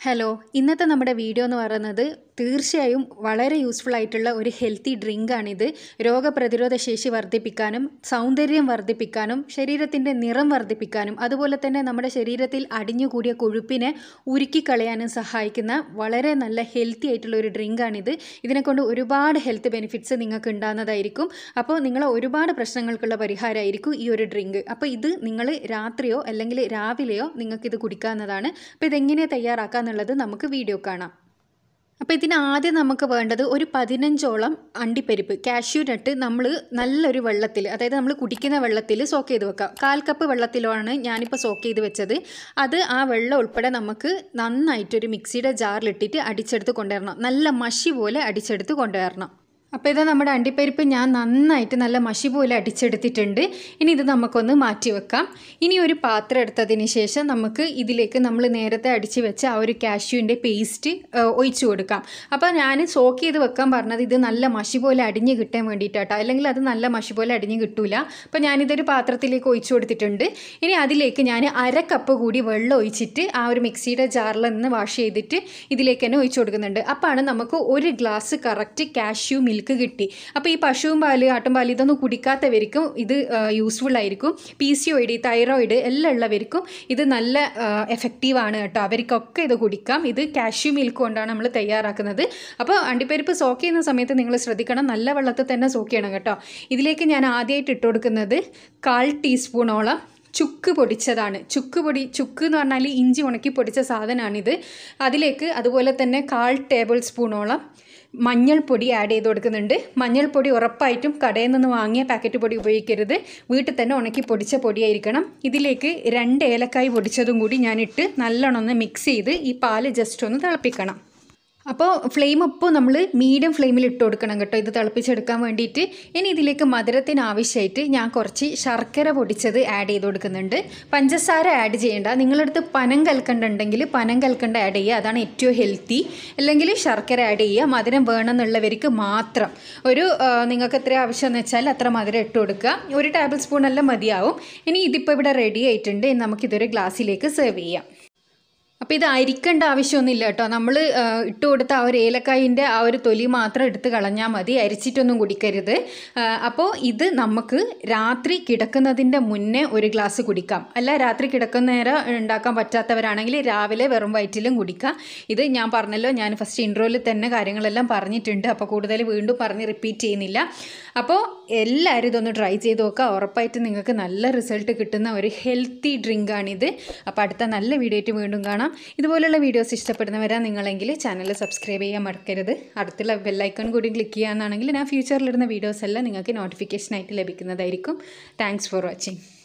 hello ഇന്നത്തെ നമ്മുടെ video എന്ന് പറയുന്നത് തീർച്ചയായും വളരെ യൂസ്ഫുൾ ആയിട്ടുള്ള ഒരു ഹെൽത്തി ഡ്രിങ്കാണിത് രോഗപ്രതിരോധ ശേഷി വർദ്ധിപ്പിക്കാനും സൗന്ദര്യം വർദ്ധിപ്പിക്കാനും ശരീരത്തിൻ്റെ നിറം വർദ്ധിപ്പിക്കാനും അതുപോലെ തന്നെ നമ്മുടെ ശരീരത്തിൽ അടിഞ്ഞുകൂടിയ കൊഴുപ്പിനെ ഉരുക്കിക്കളയാനും സഹായിക്കുന്ന വളരെ നല്ല ഹെൽത്തി ആയിട്ടുള്ള ഒരു ഡ്രിങ്കാണിത് ഇതിനെക്കൊണ്ട് ഒരുപാട് ഹെൽത്ത് ബെനിഫിറ്റ്സ് നിങ്ങൾക്ക് ഉണ്ടാകുന്നതായിരിക്കും അപ്പോൾ നിങ്ങളെ ഒരുപാട് പ്രശ്നങ്ങൾക്കുള്ള പരിഹാരമായിരിക്കും ഈ ഒരു ഡ്രിങ്ക് അപ്പോൾ ഇത് നിങ്ങൾ രാത്രിയോ അല്ലെങ്കിൽ രാവിലെയോ നിങ്ങൾക്കിത് കുടിക്കാവുന്നതാണ് അപ്പോൾ ഇതെങ്ങനെ തയ്യാറാക്കുക എന്നുള്ളത് നമുക്ക് വീഡിയോ കാണാം അപ്പോൾ ഇതിന് ആദ്യം നമുക്ക് വേണ്ടത് ഒരു പതിനഞ്ചോളം അണ്ടിപ്പരിപ്പ് കാഷ്യൂ നട്ട് നമ്മൾ നല്ലൊരു വെള്ളത്തിൽ അതായത് നമ്മൾ കുടിക്കുന്ന വെള്ളത്തിൽ സോക്ക് ചെയ്ത് വെക്കാം കാൽ കപ്പ് വെള്ളത്തിലാണ് ഞാനിപ്പോൾ സോക്ക് ചെയ്ത് വെച്ചത് അത് ആ വെള്ളം ഉൾപ്പെടെ നമുക്ക് നന്നായിട്ടൊരു മിക്സിയുടെ ജാറിലിട്ടിട്ട് അടിച്ചെടുത്ത് കൊണ്ടുവരണം നല്ല മഷി പോലെ അടിച്ചെടുത്ത് കൊണ്ടുവരണം അപ്പോൾ ഇത് നമ്മുടെ അണ്ടിപ്പരിപ്പ് ഞാൻ നന്നായിട്ട് നല്ല മഷി പോലെ അടിച്ചെടുത്തിട്ടുണ്ട് ഇനി ഇത് നമുക്കൊന്ന് മാറ്റി വെക്കാം ഇനി ഒരു പാത്രം എടുത്തതിന് ശേഷം നമുക്ക് ഇതിലേക്ക് നമ്മൾ നേരത്തെ അടിച്ച് വെച്ച ആ ഒരു കാഷ്യൂവിൻ്റെ പേസ്റ്റ് ഒഴിച്ചു കൊടുക്കാം അപ്പോൾ ഞാൻ സോക്ക് ചെയ്ത് വെക്കാൻ പറഞ്ഞത് ഇത് നല്ല മഷി പോലെ അടിഞ്ഞ് കിട്ടാൻ വേണ്ടിയിട്ടാട്ടോ അല്ലെങ്കിൽ അത് നല്ല മഷി പോലെ അടിഞ്ഞ് കിട്ടൂല അപ്പോൾ ഞാനിതൊരു പാത്രത്തിലേക്ക് ഒഴിച്ചു കൊടുത്തിട്ടുണ്ട് ഇനി അതിലേക്ക് ഞാൻ അര കപ്പ് കൂടി വെള്ളം ഒഴിച്ചിട്ട് ആ ഒരു മിക്സിയുടെ ജാറിൽ നിന്ന് വാഷ് ചെയ്തിട്ട് ഇതിലേക്ക് തന്നെ ഒഴിച്ചു കൊടുക്കുന്നുണ്ട് അപ്പോഴാണ് നമുക്ക് ഒരു ഗ്ലാസ് കറക്റ്റ് കാഷ്യൂ മിൽക്ക് കിട്ടി അപ്പോൾ ഈ പശുവും പാല് ആട്ടുംപാല് ഇതൊന്നും കുടിക്കാത്തവർക്കും ഇത് യൂസ്ഫുൾ ആയിരിക്കും P C O D thyroid എല്ലാം ഉള്ളവർക്കും ഇത് നല്ല എഫക്റ്റീവാണ് കേട്ടോ അവർക്കൊക്കെ ഇത് കുടിക്കാം ഇത് കാഷ്യൂ മിൽക്ക് കൊണ്ടാണ് നമ്മൾ തയ്യാറാക്കുന്നത് അപ്പോൾ അണ്ടിപ്പരിപ്പ് സോക്ക് ചെയ്യുന്ന സമയത്ത് നിങ്ങൾ ശ്രദ്ധിക്കണം നല്ല വെള്ളത്തിൽ തന്നെ സോക്ക് ചെയ്യണം കേട്ടോ ഇതിലേക്ക് ഞാൻ ആദ്യമായിട്ട് ഇട്ട് കൊടുക്കുന്നത് കാൽ ടീസ്പൂണോളം ചുക്ക് പൊടിച്ചതാണ് ചുക്ക് പൊടി ചുക്ക് എന്ന് പറഞ്ഞാൽ ഇഞ്ചി ഉണക്കി പൊടിച്ച സാധനമാണിത് അതിലേക്ക് അതുപോലെ തന്നെ കാൽ ടേബിൾ സ്പൂണോളം മഞ്ഞൾപ്പൊടി ആഡ് ചെയ്ത് കൊടുക്കുന്നുണ്ട് മഞ്ഞൾപ്പൊടി ഉറപ്പായിട്ടും കടയിൽ നിന്ന് വാങ്ങിയ പാക്കറ്റ് പൊടി ഉപയോഗിക്കരുത് വീട്ടിൽ തന്നെ ഉണക്കി പൊടിച്ച പൊടിയായിരിക്കണം ഇതിലേക്ക് രണ്ട് ഏലക്കായ് പൊടിച്ചതും കൂടി ഞാനിട്ട് നല്ലോണം ഒന്ന് മിക്സ് ചെയ്ത് ഈ പാല് ജസ്റ്റ് ഒന്ന് തിളപ്പിക്കണം അപ്പോൾ ഫ്ലെയിം ഇപ്പോൾ നമ്മൾ മീഡിയം ഫ്ലെയിമിൽ ഇട്ട് കൊടുക്കണം കേട്ടോ ഇത് തിളപ്പിച്ചെടുക്കാൻ വേണ്ടിയിട്ട് ഇനി ഇതിലേക്ക് മധുരത്തിന് ആവശ്യമായിട്ട് ഞാൻ കുറച്ച് ശർക്കര പൊടിച്ചത് ആഡ് ചെയ്ത് കൊടുക്കുന്നുണ്ട് പഞ്ചസാര ആഡ് ചെയ്യേണ്ട നിങ്ങളടുത്ത് പനം കൽക്കണ്ടുണ്ടെങ്കിൽ പനം കൽക്കണ്ട് ആഡ് ചെയ്യുക അതാണ് ഏറ്റവും ഹെൽത്തി അല്ലെങ്കിൽ ശർക്കര ആഡ് ചെയ്യുക മധുരം വേണമെന്നുള്ളവർക്ക് മാത്രം ഒരു നിങ്ങൾക്ക് എത്ര ആവശ്യമെന്ന് വെച്ചാൽ അത്ര മധുരം ഇട്ട് കൊടുക്കുക ഒരു ടേബിൾ സ്പൂൺ എല്ലാം മതിയാവും ഇനി ഇതിപ്പോൾ ഇവിടെ റെഡി ആയിട്ടുണ്ട് നമുക്കിതൊരു ഗ്ലാസ്സിലേക്ക് സെർവ് ചെയ്യാം അപ്പോൾ ഇത് അരിക്കേണ്ട ആവശ്യമൊന്നുമില്ല കേട്ടോ നമ്മൾ ഇട്ട് കൊടുത്ത ആ ഒരു ഏലക്കായിൻ്റെ ആ ഒരു തൊലി മാത്രം എടുത്ത് കളഞ്ഞാൽ മതി അരിച്ചിട്ടൊന്നും കുടിക്കരുത് അപ്പോൾ ഇത് നമുക്ക് രാത്രി കിടക്കുന്നതിൻ്റെ മുന്നേ ഒരു ഗ്ലാസ് കുടിക്കാം അല്ല രാത്രി കിടക്കുന്ന നേരം ഉണ്ടാക്കാൻ പറ്റാത്തവരാണെങ്കിൽ രാവിലെ വെറും വയറ്റിലും കുടിക്കാം ഇത് ഞാൻ പറഞ്ഞല്ലോ ഞാൻ ഫസ്റ്റ് ഇൻട്രോയിൽ തന്നെ കാര്യങ്ങളെല്ലാം പറഞ്ഞിട്ടുണ്ട് അപ്പോൾ കൂടുതൽ വീണ്ടും പറഞ്ഞ് റിപ്പീറ്റ് ചെയ്യുന്നില്ല അപ്പോൾ എല്ലാവരും ഇതൊന്ന് ട്രൈ ചെയ്ത് നോക്കുക ഉറപ്പായിട്ടും നിങ്ങൾക്ക് നല്ല റിസൾട്ട് കിട്ടുന്ന ഒരു ഹെൽത്തി ഡ്രിങ്കാണിത് അപ്പോൾ അടുത്ത നല്ല വീഡിയോ ആയിട്ട് വീണ്ടും കാണാം ഇതുപോലുള്ള വീഡിയോസ് ഇഷ്ടപ്പെടുന്നവരാ നിങ്ങളെങ്കിൽ ചാനൽ സബ്സ്ക്രൈബ് ചെയ്യാൻ മറക്കരുത് അടുത്തുള്ള ബെല്ലൈക്കൺ കൂടി ക്ലിക്ക് ചെയ്യാന്നാണെങ്കിൽ ഞാൻ ഫ്യൂച്ചറിലിടുന്ന വീഡിയോസ് എല്ലാം നിങ്ങൾക്ക് നോട്ടിഫിക്കേഷനായിട്ട് ലഭിക്കുന്നതായിരിക്കും താങ്ക്സ് ഫോർ വാച്ചിങ്